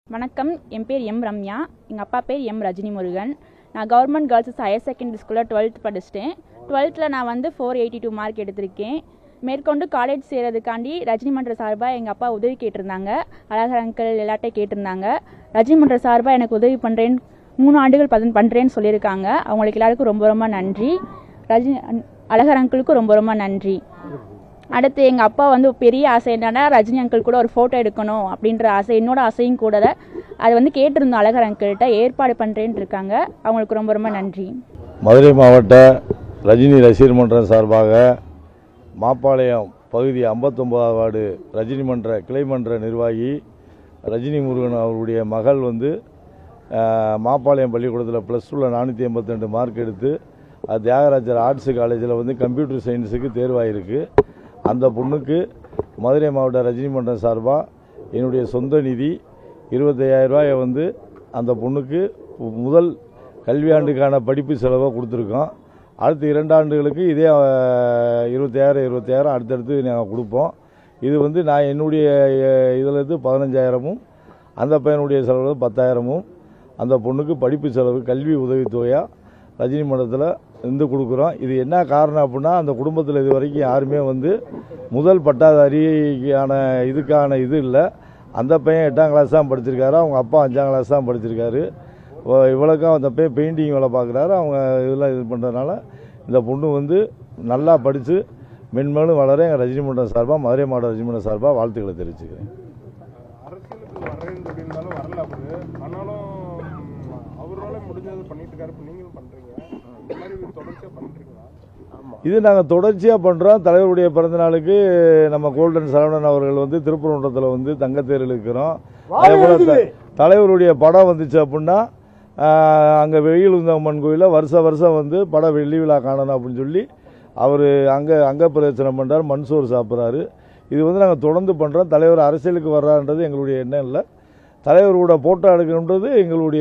வணக்கம் என் பேர் எம் ரம்யா எங்கள் அப்பா பேர் எம் ரஜினி முருகன் நான் கவர்மெண்ட் கேர்ள்ஸ் ஹையர் செகண்டரி ஸ்கூலில் டுவெல்த் படிச்சிட்டேன் டுவெல்த்தில் நான் வந்து ஃபோர் எயிட்டி டூ மார்க் எடுத்திருக்கேன் மேற்கொண்டு காலேஜ் சேர்றதுக்காண்டி ரஜினி மன்ற சார்பாக எங்கள் அப்பா உதவி கேட்டிருந்தாங்க அழகர் அங்கிள் எல்லாட்டையும் கேட்டிருந்தாங்க ரஜினி மன்ற சார்பாக எனக்கு உதவி பண்ணுறேன் மூணு ஆண்டுகள் பதன் பண்ணுறேன்னு சொல்லியிருக்காங்க அவங்களுக்கு எல்லாருக்கும் ரொம்ப ரொம்ப நன்றி ரஜினி அழகர் அங்கிளுக்கும் ரொம்ப ரொம்ப நன்றி அடுத்து எங்கள் அப்பா வந்து பெரிய ஆசை என்னன்னா ரஜினி அங்கிள் கூட ஒரு ஃபோட்டோ எடுக்கணும் அப்படின்ற ஆசை என்னோட ஆசையும் கூட அது வந்து கேட்டிருந்தோம் அழகர் அங்கிள்கிட்ட ஏற்பாடு பண்ணுறேன்னு இருக்காங்க அவங்களுக்கு ரொம்ப ரொம்ப நன்றி மதுரை மாவட்ட ரஜினி ரசிகர் மன்றம் சார்பாக மாப்பாளையம் பகுதி 59 வார்டு ரஜினி மன்ற கிளை மன்ற நிர்வாகி ரஜினி முருகன் அவருடைய மகள் வந்து அஹ், மாப்பாளையம் பள்ளிக்கூடத்தில் ப்ளஸ் டூவில் நானூற்றி எண்பத்திரெண்டு மார்க் எடுத்து அது தியாகராஜர் ஆர்ட்ஸ் காலேஜில் வந்து கம்ப்யூட்டர் சயின்ஸுக்கு தேர்வாயிருக்கு அந்த பொண்ணுக்கு மதுரை மாவட்ட ரஜினி மன்றம் சார்பாக என்னுடைய சொந்த நிதி இருபத்தையாயிரம் ரூபாயை வந்து அந்த பொண்ணுக்கு முதல் கல்வியாண்டுக்கான படிப்பு செலவை கொடுத்துருக்கோம் அடுத்த இரண்டு ஆண்டுகளுக்கு இதே அஹ், இருபத்தாயிரம் இருபத்தாயிரம் அடுத்தடுத்து நாங்கள் கொடுப்போம் இது வந்து நான் என்னுடைய அஹ், இதுல இருந்து பதினஞ்சாயிரமும் அந்த பையனுடைய செலவு பத்தாயிரமும் அந்த பொண்ணுக்கு படிப்பு செலவு கல்வி உதவித்தொகையாக ரஜினி மன்றத்தில் இருந்து கொடுக்குறோம் இது என்ன காரணம் அப்படின்னா அந்த குடும்பத்தில் இது வரைக்கும் யாருமே வந்து முதல் பட்டாதாரிக்கான இதுக்கான இது இல்லை அந்த பையன் எட்டாம் கிளாஸ் தான் படிச்சிருக்காரு அவங்க அப்பா அஞ்சாம் கிளாஸ் தான் படிச்சிருக்காரு ஓ- இவளுக்கும் அந்த பையன் பெயிண்டிங் வேலை பார்க்குறாரு அவங்க இதெல்லாம் இது பண்ணுறதுனால இந்த பொண்ணு வந்து நல்லா படித்து மென்மேலும் வளர எங்கள் ரஜினி மன்றம் சார்பாக மதுரை மாவட்ட ரஜினி மன்றம் சார்பாக வாழ்த்துக்களை தெரிவிச்சுக்கிறேன் அரசியலுக்கு வரேன்னு சொல்லியிருந்தாலும் வரல அவரு ஆனாலும் ம், அவரால முடிஞ்சது பண்ணிட்டு இருக்காரு இப்ப நீங்களும் பண்றீங்க இந்த மாதிரி தொடர்ச்சியா பண்றீங்களா ஆமா இது நாங்கள் தொடர்ச்சியாக பண்ணுறோம் தலைவருடைய பிறந்த நாளுக்கு நம்ம கோல்டன் சரவணன் அவர்கள் வந்து திருப்பரங்குன்றத்தில் வந்து தங்கத்தேர் இழுக்கிறோம் அதே போல் த- தலைவருடைய படம் வந்துச்சு அப்படின்னா அங்கே வெயில் அம்மன் கோயிலில் வருஷ வருஷம் வந்து படம் வெள்ளி விழா காணணும் அப்படின்னு சொல்லி அவர் அங்கே அங்க பிரச்சனம் பண்ணுறாரு மண்சோறு சாப்பிட்றாரு இது வந்து நாங்கள் தொடர்ந்து பண்ணுறோம் தலைவர் அரசியலுக்கு வர்றான்றது எங்களுடைய எண்ணம் இல்லை தலைவரோட போட்டோ எடுக்கணுன்றது எங்களுடைய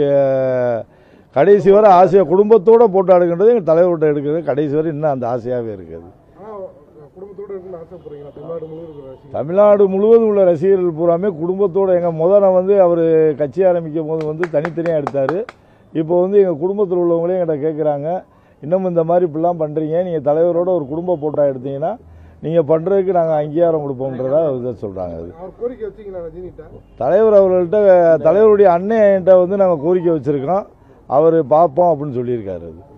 கடைசி வரை ஆசையாக குடும்பத்தோட போட்டோ எடுக்கின்றது எங்கள் தலைவர்கிட்ட எடுக்கிறது கடைசி வரை இன்னும் அந்த ஆசையாகவே இருக்குது ஆனா குடும்பத்தோட இருக்குன்னு ஆசைப்படுறீங்களா தமிழ்நாடு முழுவதும் இருக்கிற ரசிகர்கள். தமிழ்நாடு முழுவதும் உள்ள ரசிகர்கள் பூராமே குடும்பத்தோட எங்கள் முதல்ல வந்து அவர் கட்சி ஆரம்பிக்கும் போது வந்து தனித்தனியாக எடுத்தார் இப்போ வந்து எங்கள் குடும்பத்தில் உள்ளவங்களே எங்கிட்ட கேட்குறாங்க இன்னும் இந்த மாதிரி இப்படிலாம் பண்ணுறீங்க நீங்கள் தலைவரோட ஒரு குடும்ப போட்டோ எடுத்தீங்கன்னா நீங்கள் பண்ணுறதுக்கு நாங்கள் அங்கீகாரம் கொடுப்போம்ன்றதா இதை சொல்கிறாங்க அது அவர் கோரிக்கை வச்சீங்களா ரஜினிகிட்ட தலைவர் அவர்கள்ட்ட தலைவருடைய அண்ணன்கிட்ட வந்து நாங்கள் கோரிக்கை வச்சுருக்கோம் அவர் பார்ப்போம் அப்படின்னு சொல்லியிருக்காரு அது